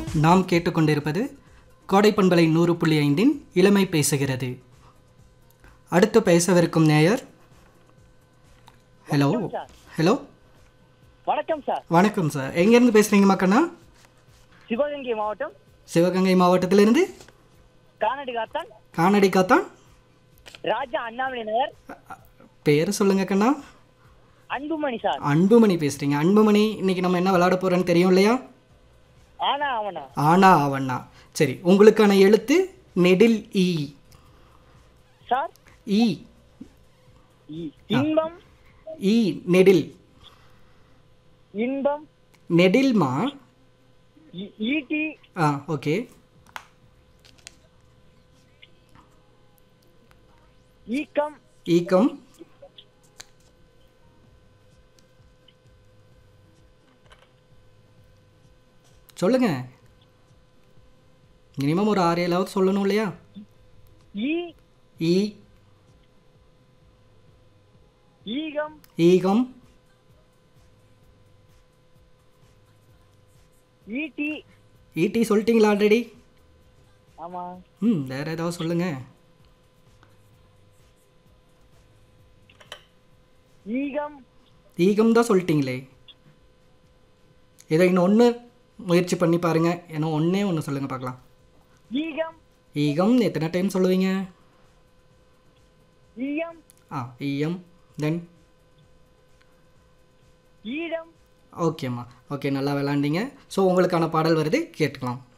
நாம் கேட்டுக்கொண்டிருப்பது கோடை பண்பலை நூறு புள்ளி ஐந்தின் இளமை பேசுகிறது அடுத்து பேசவிருக்கும் நேயர் ஹலோ ஹலோ வணக்கம் சார் வணக்கம் சார் எங்கேருந்து பேசுகிறீங்க மக்கண்ணா சிவகங்கை மாவட்டம் சிவகங்கை மாவட்டத்திலிருந்து கானடி காத்தான் காணடி காத்தான் ராஜா அண்ணாமலை நகர் பேர் சொல்லுங்க கண்ணா அன்புமணி சார் அன்புமணி பேசுகிறீங்க அன்புமணி இன்னைக்கு நம்ம என்ன விளையாட போகிறோன்னு தெரியும் இல்லையா ஆனா அவனா ஆனா அவண்ணா சரி உங்களுக்கான எழுத்து நெடில் ஈ சார் ஈ இ- இன்பம் ஈ நெடில் இன்பம் நெடில்மா இ- ஈட்டி ஆ ஓகே ஈக்கம் ஈக்கம் சொல்லுங்க மினிமம் ஒரு ஆறு ஏழாவது சொல்லணும் இல்லையா ஈ ஈ ஈகம் ஈகம் ஈட்டி ஈட்டி சொல்லிட்டீங்களா ஆல்ரெடி ஆமா ம் வேற ஏதாவது சொல்லுங்க ஈகம் ஈகம் தான் சொல்லிட்டீங்களே இதை இன்னும் ஒன்று முயற்சி பண்ணி பாருங்க ஏன்னா ஒன்றே ஒன்று சொல்லுங்க பார்க்கலாம் ஈகம் ஈகம் எத்தனை டைம் சொல்லுவீங்க ஈயம் ஆ ஈயம் தென் ஈடம் ஓகேம்மா ஓகே நல்லா விளாண்டீங்க ஸோ உங்களுக்கான பாடல் வருது கேட்டுக்கலாம்